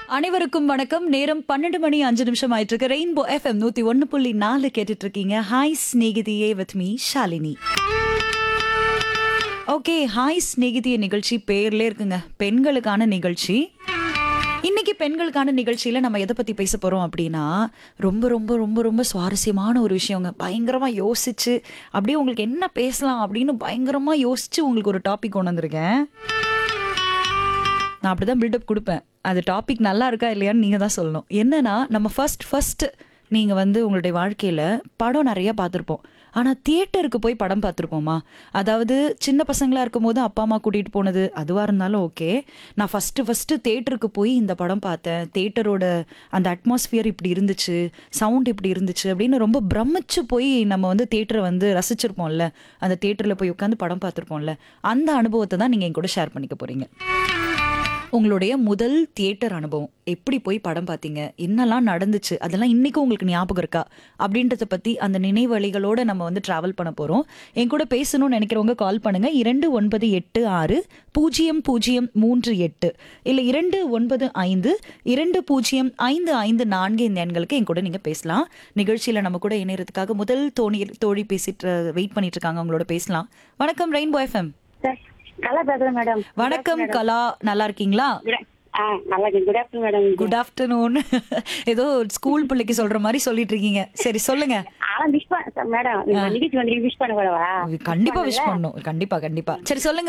அனைவருக்கும் வணக்கம் நேரம் பன்னெண்டு மணி அஞ்சு நிமிஷம் ஆயிட்டு இருக்கு ரெயின்போ எஃப்எம் நூத்தி ஒன்னு புள்ளி நாலு கேட்டுட்டு இருக்கீங்க ஹாய் ஸ்நேகிதியே with me Shalini okay hi ஸ்நேகிதிய நிகழ்ச்சி பேர்ல இருக்குங்க பெண்களுக்கான நிகழ்ச்சி இன்னைக்கு பெண்களுக்கான நிகழ்ச்சியில நம்ம எதை பத்தி பேச போறோம் அப்படின்னா ரொம்ப ரொம்ப ரொம்ப ரொம்ப சுவாரஸ்யமான ஒரு விஷயங்க பயங்கரமா யோசிச்சு அப்படியே உங்களுக்கு என்ன பேசலாம் அப்படின்னு பயங்கரமா யோசிச்சு உங்களுக்கு ஒரு டாபிக் கொண்டு வந்திருக்கேன் நான் அப்படிதான் பில்டப் கொடுப்பேன் அது டாபிக் நல்லா இருக்கா இல்லையான்னு நீங்க தான் சொல்லணும் என்னன்னா நம்ம ஃபர்ஸ்ட் ஃபர்ஸ்ட் நீங்க வந்து உங்களுடைய வாழ்க்கையில படம் நிறைய பார்த்துருப்போம் ஆனா தியேட்டருக்கு போய் படம் பார்த்துருப்போமா அதாவது சின்ன பசங்களா இருக்கும்போது அப்பா அம்மா கூட்டிட்டு போனது அதுவா இருந்தாலும் ஓகே நான் ஃபர்ஸ்ட் ஃபர்ஸ்ட் தியேட்டருக்கு போய் இந்த படம் பார்த்தேன் தியேட்டரோட அந்த அட்மாஸ்பியர் இப்படி இருந்துச்சு சவுண்ட் இப்படி இருந்துச்சு அப்படின்னு ரொம்ப பிரமிச்சு போய் நம்ம வந்து தியேட்டரை வந்து ரசிச்சிருப்போம்ல அந்த தியேட்டர்ல போய் உட்காந்து படம் பார்த்துருப்போம்ல அந்த அனுபவத்தை தான் நீங்க என் கூட ஷேர் பண்ணிக்க போறீங்க உங்களுடைய முதல் தியேட்டர் அனுபவம் எப்படி போய் படம் பார்த்தீங்க என்னெல்லாம் நடந்துச்சு அதெல்லாம் இன்னைக்கும் உங்களுக்கு ஞாபகம் இருக்கா அப்படின்றத பத்தி அந்த நினைவழிகளோட நம்ம வந்து டிராவல் பண்ண போறோம் என் கூட பேசணும்னு நினைக்கிறவங்க கால் பண்ணுங்க இரண்டு ஒன்பது எட்டு ஆறு பூஜ்ஜியம் பூஜ்ஜியம் மூன்று எட்டு இல்ல இரண்டு ஒன்பது ஐந்து இரண்டு பூஜ்ஜியம் ஐந்து ஐந்து நான்கு இந்த எண்களுக்கு என் கூட நீங்க பேசலாம் நிகழ்ச்சியில நம்ம கூட இணையறதுக்காக முதல் தோணி தோழி பேசிட்டு வெயிட் பண்ணிட்டு இருக்காங்க அவங்களோட பேசலாம் வணக்கம் ரெயின்போ எஃப்எம் சார் நல்லா பேசுறேன் மேடம் வணக்கம் கலா நல்லா இருக்கீங்களா ஆ நல்லா இருக்கேன் good afternoon madam good afternoon ஏதோ ஸ்கூல் பிள்ளைக்கு சொல்ற மாதிரி சொல்லிட்டு இருக்கீங்க சரி சொல்லுங்க ஆனா விஷ் பண்ண மேடம் நிகழ்ச்சி வந்து விஷ் பண்ண கூடவா கண்டிப்பா விஷ் பண்ணும் கண்டிப்பா கண்டிப்பா சரி சொல்லுங்க